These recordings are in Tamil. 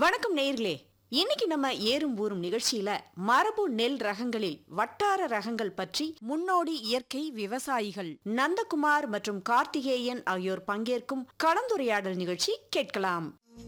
வணக்கம் நேயர்களே இன்னைக்கு நம்ம ஏறும் ஊரும் நிகழ்ச்சியில மரபு நெல் ரகங்களில் வட்டார ரகங்கள் பற்றி முன்னோடி இயற்கை விவசாயிகள் நந்தகுமார் மற்றும் கார்த்திகேயன் ஆகியோர் பங்கேற்கும் கலந்துரையாடல் நிகழ்ச்சி கேட்கலாம்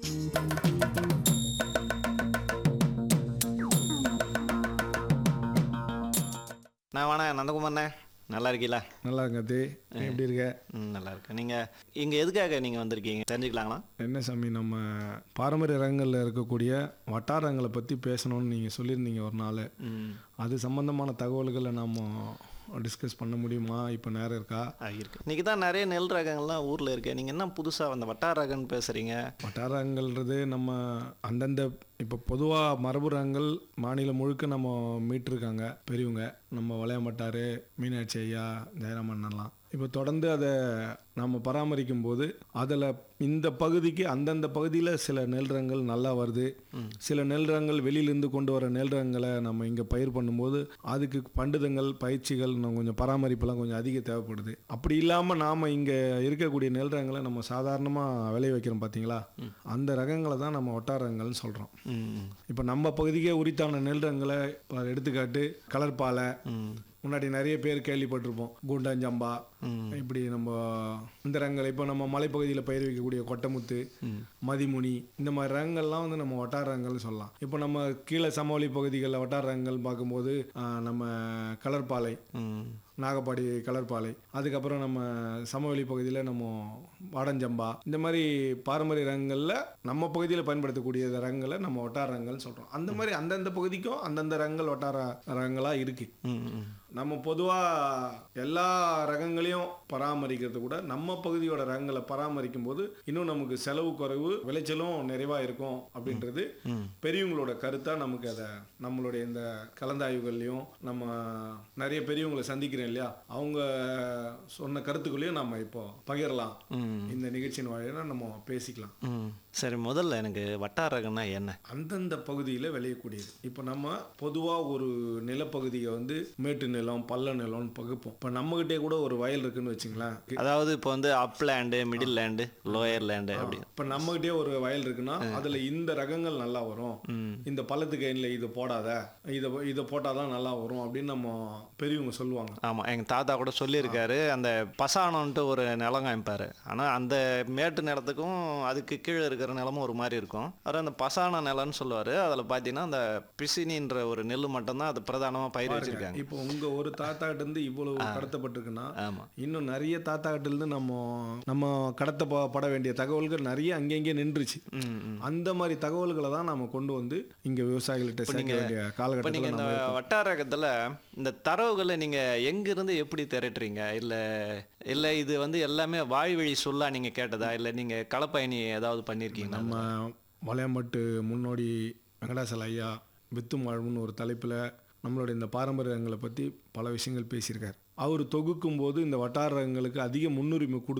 நான் வேணா நந்தகுமார்ண்ணே நல்லா இருக்கீங்களா நல்லா இருக்க தே நீ எப்படி இருக்க ம் நல்லா இருக்கேன் நீங்கள் இங்கே எதுக்காக நீங்கள் வந்திருக்கீங்க தெரிஞ்சுக்கலாங்களா என்ன சாமி நம்ம பாரம்பரிய ரகங்களில் இருக்கக்கூடிய வட்டாரங்களை பற்றி பேசணும்னு நீங்கள் சொல்லியிருந்தீங்க ஒரு நாள் ம் அது சம்மந்தமான தகவல்களை நாம் டிஸ்கஸ் பண்ண முடியுமா இப்போ நேரம் இருக்கா ஆ, இருக்கு இன்றைக்கி தான் நிறைய நெல் ரகங்கள்லாம் ஊரில் இருக்கு நீங்கள் என்ன புதுசாக அந்த வட்டார ரகம்னு பேசுகிறீங்க வட்டாரங்கள்ன்றது நம்ம அந்தந்த இப்போ பொதுவாக மரபு ரகங்கள் மாநிலம் முழுக்க நம்ம மீட்டிருக்காங்க பெரியவங்க நம்ம வளையம்பட்டாரு மீனாட்சி ஐயா ஜெயராமண்ணெல்லாம் இப்போ தொடர்ந்து அதை நம்ம பராமரிக்கும் போது அதில் இந்த பகுதிக்கு அந்தந்த பகுதியில் சில நெல் ரகங்கள் நல்லா வருது சில நெல் ரகங்கள் வெளியிலேருந்து கொண்டு வர நெல் ரகங்களை நம்ம இங்கே பயிர் பண்ணும்போது அதுக்கு பண்டுதங்கள் பயிற்சிகள் இன்னும் கொஞ்சம் பராமரிப்பெல்லாம் கொஞ்சம் அதிக தேவைப்படுது அப்படி இல்லாமல் நாம் இங்கே இருக்கக்கூடிய நெல் ரகங்களை நம்ம சாதாரணமாக விளைய வைக்கிறோம் பார்த்தீங்களா அந்த ரகங்களை தான் நம்ம ஒட்டார ரகங்கள்னு சொல்கிறோம் ம் இப்போ நம்ம பகுதிக்கே உரித்தான நெல் ரகங்களை இப்போ எடுத்துக்காட்டு கலர்பாலை ம் முன்னாடி நிறைய பேர் கேள்விப்பட்டிருப்போம் கூண்டாஞ்சம்பா இப்படி நம்ம இந்த ரகங்கள் இப்போ நம்ம மலைப்பகுதியில் பயிர் வைக்கக்கூடிய கொட்டமுத்து மதிமுனி இந்த மாதிரி ரகங்கள்லாம் வந்து நம்ம வட்டார ரகங்கள்னு சொல்லலாம் இப்போ நம்ம கீழே சமவெளி பகுதிகளில் வட்டார ரகங்கள் பார்க்கும்போது ஆஹ், நம்ம கலர்பாலை ம் நாகப்பாடி கலர்பாலை அதுக்கப்புறம் நம்ம சமவெளி பகுதியில் நம்ம வாடஞ்சம்பா இந்த மாதிரி பாரம்பரிய ரகங்களில் நம்ம பகுதியில் பயன்படுத்தக்கூடிய ரகங்களை நம்ம வட்டார ரகங்கள்னு சொல்கிறோம் அந்த மாதிரி அந்தந்த பகுதிக்கும் அந்தந்த ரகங்கள் வட்டார ரகங்களாக இருக்குது ம் ம் நம்ம பொதுவாக எல்லா ரகங்களையும் பராமரிக்கிறது கூட நம்ம பகுதியோட ரகங்களை பராமரிக்கும் போது இன்னும் நமக்கு செலவு குறைவு விளைச்சலும் நிறைவாக இருக்கும் அப்படின்றது பெரியவங்களோட கருத்தாக நமக்கு அதை நம்மளுடைய இந்த கலந்தாய்வுகள்லையும் நம்ம நிறைய பெரியவங்களை சந்திக்கிறோம் இல்லையா அவங்க சொன்ன கருத்துக்களையும் நம்ம இப்போ பகிரலாம் ம் இந்த நிகழ்ச்சியின் வாயிலாக நம்ம பேசிக்கலாம் ம் சரி முதல்ல எனக்கு வட்டார ரகம்னா என்ன அந்தந்த பகுதியில் விளையக்கூடியது இப்போ நம்ம பொதுவாக ஒரு நிலப்பகுதியை வந்து மேட்டு நிலம் பள்ள நிலம்னு பகுப்போம் இப்போ நம்மகிட்டே கூட ஒரு வயல் இருக்குன்னு வச்சுங்களேன் அதாவது இப்போ வந்து up land middle land lower land அப்படி இப்போ நம்மகிட்டே ஒரு வயல் இருக்குன்னா அதில் இந்த ரகங்கள் நல்லா வரும் இந்த பள்ளத்துக்கு எண்ணில் இது போடாத இதை இதை போட்டால் தான் நல்லா வரும் அப்படின்னு நம்ம பெரியவங்க சொல்லுவாங்க ஆமாம் எங்கள் தாத்தா கூட சொல்லியிருக்காரு அந்த பசானம்ன்ட்டு ஒரு நிலம் காமிப்பார் ஆனால் அந்த மேட்டு நிலத்துக்கும் அதுக்கு கீழே இருக்கிற நிலமும் ஒரு மாதிரி இருக்கும் அவர் அந்த பசான நிலம்னு சொல்லுவார் அதில் பார்த்தீங்கன்னா அந்த பிசினின்ற ஒரு நெல் மட்டும்தான் அது பிரதானமாக பயிர் வச்சிருக்காங்க இப்போ உங்க ஒரு தாத்தா கிட்ட இருந்து இவ்வளவு கடத்தப்பட்டிருக்குன்னா ஆமாம் இன்னும் நிறைய தாத்தா கிட்ட இருந்து நம்ம நம்ம கடத்தப்பட வேண்டிய தகவல்கள் நிறைய அங்கங்கே நின்றுச்சு ம் ம் அந்த மாதிரி தகவல்களை தான் நம்ம கொண்டு வந்து இங்க விவசாயிகள்கிட்ட சேர்க்க வேண்டிய இப்போ காலகட்டத்தில் நீங்கள் இந்த நம்ம வட்டாரகத்தில் இந்த தரவுகளை நீங்கள் எங்கேருந்து எப்படி திரட்டுறீங்க இல்லை இல்லை இது வந்து எல்லாமே வாய்வழி சொல்லா நீங்கள் கேட்டதா இல்லை நீங்கள் களப்பயணி ஏதாவது பண்ணியிருக்கீங்களா நம்ம வளையம்பட்டு முன்னோடி வெங்கடாசல ஐயா வித்தும் வாழ்வுன்னு ஒரு தலைப்பில் நம்மளுடைய இந்த பாரம்பரியங்களை பற்றி பல விஷயங்கள் பேசியிருக்கார் அவர் தொகுக்கும் போது இந்த வட்டாரங்களுக்கு அதிக முன்னுரிமை கொடு